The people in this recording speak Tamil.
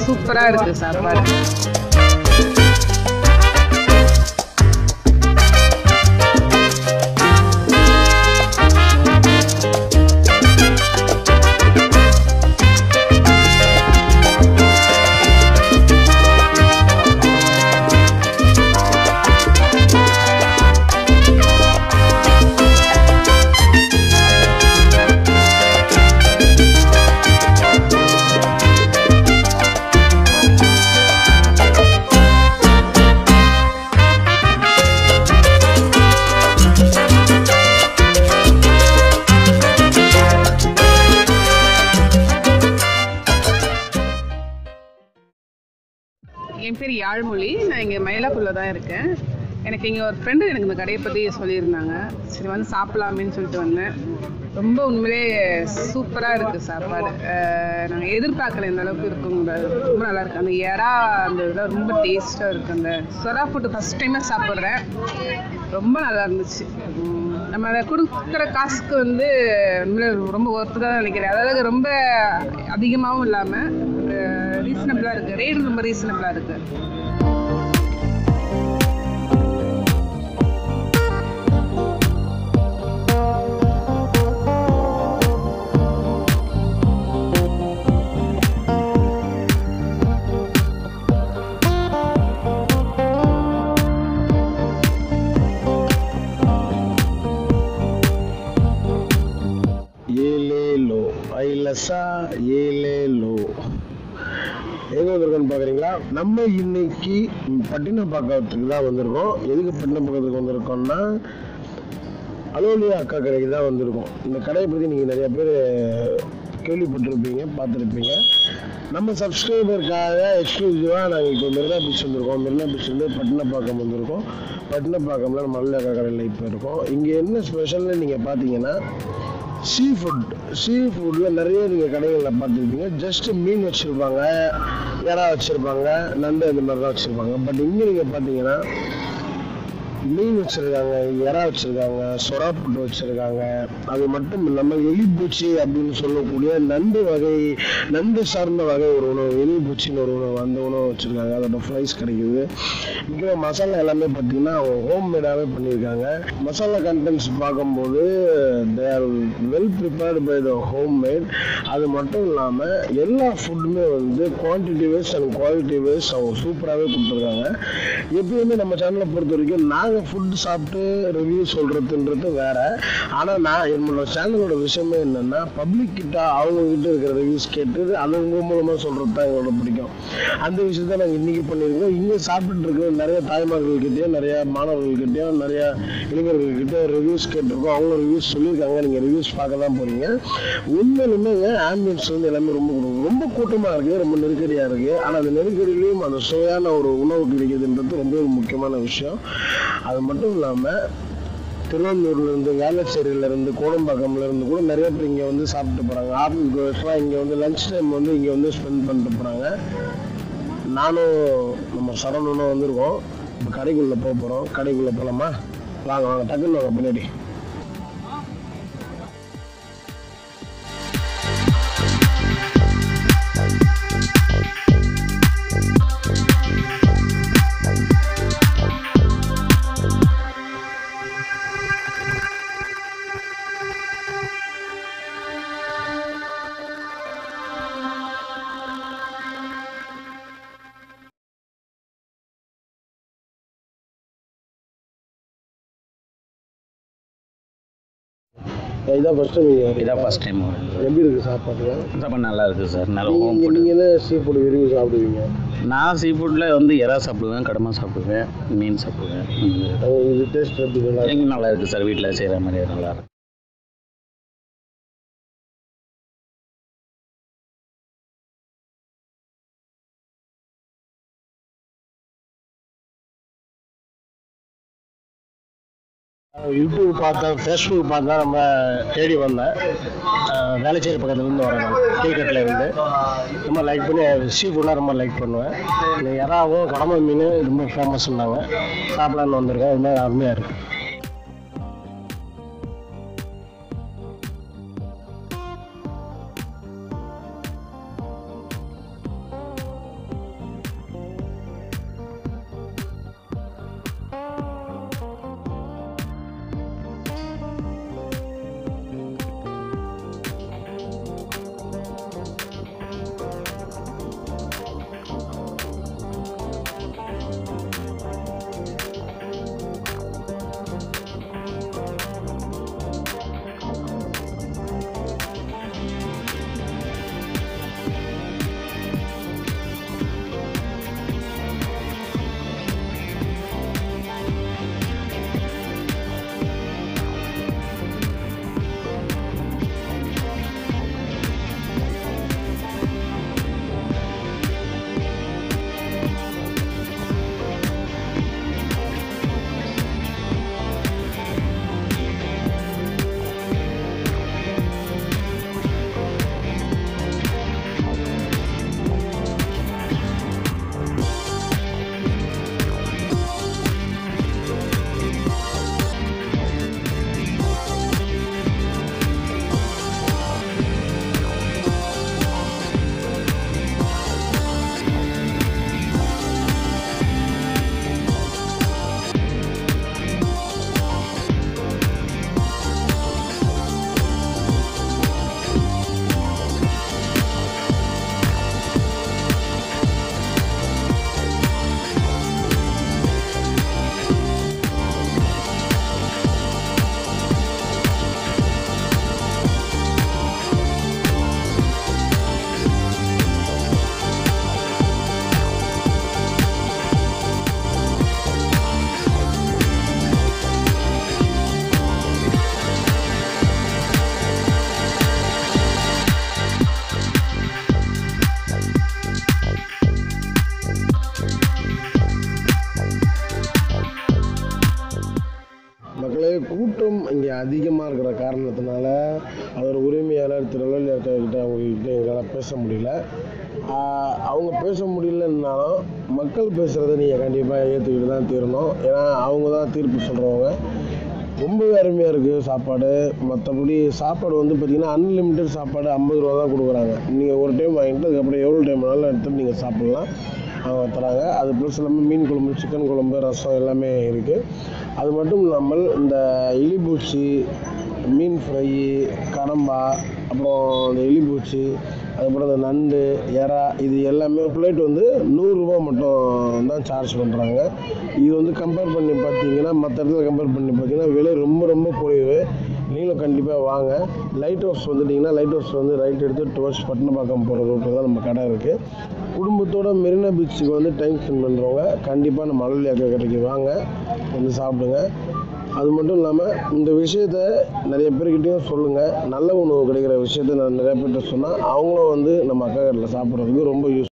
சூப்பராக இருக்குது சாப்பாடு என் பேர் யாழ்மொழி நான் இங்கே மயிலாப்பூரில் தான் இருக்கேன் எனக்கு இங்கே ஒரு ஃப்ரெண்டு எனக்கு இந்த கடையை பற்றி சொல்லியிருந்தாங்க சரி வந்து சாப்பிடலாமேன்னு சொல்லிட்டு வந்தேன் ரொம்ப உண்மையிலே சூப்பராக இருக்குது சாப்பாடு நாங்கள் எதிர்பார்க்கல இந்த அளவுக்கு இருக்குங்கிறது ரொம்ப நல்லா இருக்குது அந்த எறா அந்த இதெல்லாம் ரொம்ப டேஸ்ட்டாக இருக்குது அந்த சொரா ஃபுட்டு ஃபஸ்ட் டைமாக சாப்பிட்றேன் ரொம்ப நல்லா இருந்துச்சு உம், நம்ம அதை கொடுக்குற காசுக்கு வந்து உண்மையிலே ரொம்ப ஒர்த்து தான் நினைக்கிறேன் அதாவது ரொம்ப அதிகமாகவும் இல்லாமல் ரீசனபிளாக இருக்குது ரேட் ரொம்ப ரீசனபிளாக இருக்குது ஏலேலோ ஐலசா ஏலேலோ எங்க வந்திருக்கோன்னு பாக்குறீங்களா நம்ம இன்னைக்கு பட்டினப்பாக்கத்துக்கு தான் வந்திருக்கோம் எதுக்கு பட்டினப்பாக்கத்துக்கு வந்திருக்கோம்னா அலோலியா அக்கா கடைக்கு தான் வந்திருக்கோம் இந்த கடையை பற்றி நீங்கள் நிறைய பேர் கேள்விப்பட்டிருப்பீங்க பார்த்துருப்பீங்க நம்ம சப்ஸ்கிரைபருக்காக எக்ஸ்க்ளூசிவாக நாங்கள் இப்போ மெரினா பீச் வந்திருக்கோம் மெரினா பீச்லேருந்து பட்டினப்பாக்கம் வந்திருக்கோம் பட்டினப்பாக்கம்ல நம்ம அலோலியா அக்கா கடையில் இப்போ இருக்கோம் இங்கே என்ன ஸ்பெஷல்னு நீங்கள் பார்த்தீங்கன்னா சீ ஃபுட் சீ ஃபுட்டில் நிறைய நீங்கள் கடைகளில் பார்த்துருப்பீங்க ஜஸ்ட் மீன் வச்சுருப்பாங்க இறா வச்சுருப்பாங்க நண்டு அந்த மாதிரிலாம் வச்சுருப்பாங்க பட் இங்கே நீங்கள் பார்த்தீங்கன்னா மீன் வச்சுருக்காங்க இறா வச்சுருக்காங்க சொரா புட்டு வச்சுருக்காங்க அது மட்டும் இல்லாமல் எலிப்பூச்சி அப்படின்னு சொல்லக்கூடிய நண்டு வகை நண்டு சார்ந்த வகை ஒரு உணவு எலிப்பூச்சின்னு ஒரு உணவு அந்த உணவு வச்சுருக்காங்க அதோட ஃப்ரைஸ் கிடைக்குது முக்கியமாக மசாலா எல்லாமே பார்த்தீங்கன்னா ஹோம் மேடாகவே பண்ணியிருக்காங்க மசாலா கண்டென்ட்ஸ் பார்க்கும்போது they are well prepared by the home made அது மட்டும் இல்லாமல் எல்லா ஃபுட்டுமே வந்து quantity wise and quality wise அவங்க சூப்பராகவே கொடுத்துருக்காங்க எப்பயுமே நம்ம சேனலை பொறுத்த வரைக்கும் நாங்கள் ஃபுட் சாப்பிட்டு ரிவ்யூ சொல்கிறதுன்றது வேற ஆனால் நான் என்னோட சேனலோட விஷயமே என்னென்னா பப்ளிக் கிட்ட அவங்க கிட்ட இருக்கிற ரிவ்யூஸ் கேட்டு அது உங்க மூலமாக சொல்கிறது தான் எங்களோட பிடிக்கும் அந்த விஷயத்த நாங்கள் இன்றைக்கி பண்ணியிருக்கோம் இங்கே சாப்பிட்டுட்டு இருக்கிற நிறைய தாய்மார்கள்கிட்டயும் நிறைய மாணவர்கள்கிட்டயும் நிறைய இளைஞர்கள்கிட்ட ரிவ்யூஸ் கேட்டிருக்கோம் அவங்க ரிவ்யூஸ் சொல்லியிருக்காங்க நீங்கள் ரிவ்யூஸ் பார்க்க தான் போகிறீங்க உண்மையிலுமே ஆம்பியன்ஸ் வந்து எல்லாமே ரொம்ப கொடுக்கும் ரொம்ப கூட்டமாக இருக்குது ரொம்ப நெருக்கடியாக இருக்குது ஆனால் அந்த நெருக்கடியிலையும் அந்த சுவையான ஒரு உணவு கிடைக்குதுன்றது ரொம்ப ஒரு முக்கியமான விஷயம் அது மட்டும் இல்லாமல் திருவள்ளூர்லேருந்து வேளச்சேரியிலேருந்து கோடம்பாக்கம்லேருந்து கூட நிறைய பேர் இங்கே வந்து சாப்பிட்டு போகிறாங்க ஆஃபீஸ் கோர்ஸ்லாம் இங்கே வந்து லஞ்ச் டைம் வந்து இங்கே வந்து ஸ்பெண்ட் பண்ணிட்டு போகிறாங்க நானும் நம்ம சரவணனும் வந்திருக்கோம் இப்போ கடைக்குள்ளே போக போகிறோம் கடைக்குள்ளே போகலாமா வாங்க வாங்க டக்குன்னு வாங்க பின்னாடி இதான் ஃபஸ்ட்டு நீங்கள் இதான் ஃபஸ்ட் டைம் எப்படி இருக்குது சாப்பாடு சாப்பாடு நல்லா இருக்குது சார் நல்ல ஹோம் நீங்கள் ஃபுட் நீங்கள் என்ன சீ ஃபுட் விரும்பி சாப்பிடுவீங்க நான் சீ ஃபுட்டில் வந்து எறா சாப்பிடுவேன் கடமை சாப்பிடுவேன் மீன் சாப்பிடுவேன் ம். அது இது டேஸ்ட் எப்படி நல்லா இருக்கு? எங்க நல்லா இருக்குது சார் வீட்டில் செய்கிற மாதிரி நல்லா இருக்கு யூடியூப் பார்த்தேன் ஃபேஸ்புக் பார்த்தா நம்ம தேடி வந்தேன் அஹ் வேளச்சேரி பக்கத்துலேருந்து வரேன் நான் கீழ்கட்டில் இருந்து ரொம்ப லைக் பண்ணி சீ ஃபுட்லாம் ரொம்ப லைக் பண்ணுவேன் இந்த இறாவும் கடமை மீன் ரொம்ப ஃபேமஸ்ன்னாங்க சாப்பிடலான்னு வந்திருக்கேன் ரொம்ப அருமையாக இருக்குது தூரமாக இருக்கிற காரணத்தினால அதோட உரிமையாளர் திருநெல்வேலி இருக்கிறக்கிட்ட அவங்கக்கிட்ட எங்களால் பேச முடியல ஆஹ் அவங்க பேச முடியலன்னாலும் மக்கள் பேசுகிறத நீங்கள் கண்டிப்பாக ஏற்றுக்கிட்டு தான் தீரணும் ஏன்னா அவங்க தான் தீர்ப்பு சொல்கிறவங்க ரொம்பவே அருமையாக இருக்குது சாப்பாடு மற்றபடி சாப்பாடு வந்து பார்த்திங்கன்னா அன்லிமிட்டெட் சாப்பாடு ஐம்பது ரூபா தான் கொடுக்குறாங்க நீங்கள் ஒரு டைம் வாங்கிட்டு அதுக்கப்புறம் எவ்வளோ டைம் வேணாலும் எடுத்துகிட்டு நீங்கள் சாப்பிட்லாம் அவங்க தராங்க அது ப்ளஸ் எல்லாமே மீன் குழம்பு சிக்கன் குழம்பு ரசம் எல்லாமே இருக்குது அது மட்டும் இல்லாமல் இந்த இலிப்பூச்சி மீன் ஃப்ரை கடம்பா அப்புறம் இந்த எலிப்பூச்சி அதுக்கப்புறம் இந்த நண்டு எறா இது எல்லாமே பிளேட் வந்து நூறுரூவா மட்டும் தான் சார்ஜ் பண்ணுறாங்க இது வந்து கம்பேர் பண்ணி பார்த்தீங்கன்னா மற்ற இடத்துல கம்பேர் பண்ணி பார்த்தீங்கன்னா விலை ரொம்ப ரொம்ப குறைவு நீங்களும் கண்டிப்பாக வாங்க லைட் ஹவுஸ் வந்துட்டிங்கன்னா லைட் ஹவுஸ் வந்து ரைட் எடுத்து டுவர்ஸ் பட்டினப்பாக்கம் போகிற ரூட்டில் தான் நம்ம கடை இருக்குது குடும்பத்தோட மெரினா பீச்சுக்கு வந்து டைம் ஸ்பெண்ட் பண்ணுறவங்க கண்டிப்பாக நம்ம மழலை அக்கா கடைக்கு வாங்க வந்து சாப்பிடுங்க அது மட்டும் இல்லாமல் இந்த விஷயத்த நிறைய பேர்கிட்டயும் சொல்லுங்கள் நல்ல உணவு கிடைக்கிற விஷயத்த நான் நிறைய பேர்கிட்ட சொன்னால் அவங்களும் வந்து நம்ம அக்கா கடையில் சாப்பிட்றதுக்கு ரொம்ப யூஸ்